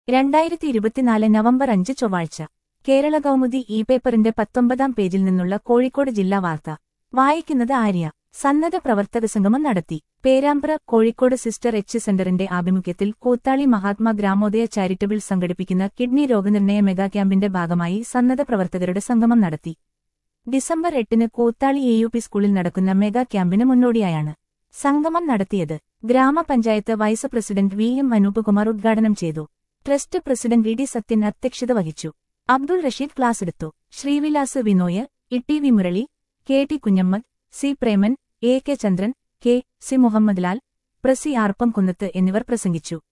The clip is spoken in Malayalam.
രണ്ടായിരത്തി ഇരുപത്തിനാല് നവംബർ അഞ്ച് ചൊവ്വാഴ്ച കേരള കൗമുദി ഇ പേപ്പറിന്റെ പത്തൊമ്പതാം പേജിൽ നിന്നുള്ള കോഴിക്കോട് ജില്ലാ വാർത്ത വായിക്കുന്നത് ആര്യ സന്നദ്ധ പ്രവർത്തക സംഗമം നടത്തി പേരാമ്പ്ര കോഴിക്കോട് സിസ്റ്റർ എച്ച് സെന്ററിന്റെ ആഭിമുഖ്യത്തിൽ കൂത്താളി മഹാത്മാ ഗ്രാമോദയ ചാരിറ്റബിൾ സംഘടിപ്പിക്കുന്ന കിഡ്നി രോഗനിർണയ മെഗാ ക്യാമ്പിന്റെ ഭാഗമായി സന്നദ്ധ പ്രവർത്തകരുടെ സംഗമം നടത്തി ഡിസംബർ എട്ടിന് കൂത്താളി എ യു പി സ്കൂളിൽ നടക്കുന്ന മെഗാ ക്യാമ്പിന് മുന്നോടിയായാണ് സംഗമം നടത്തിയത് ഗ്രാമപഞ്ചായത്ത് vice president V M Anoopkumar ഉദ്ഘാടനം ചെയ്തു trust president V D Sathyan അധ്യക്ഷത വഹിച്ചു അബ്ദുൾ റഷീദ് ക്ലാസ് എടുത്തു Srivilas Vinoy E V Murali K T Kunhammad C Preman A K Chandran K C Muhammad Lal പ്രസി ആർപ്പം കുന്നത്ത് എന്നിവർ പ്രസംഗിച്ചു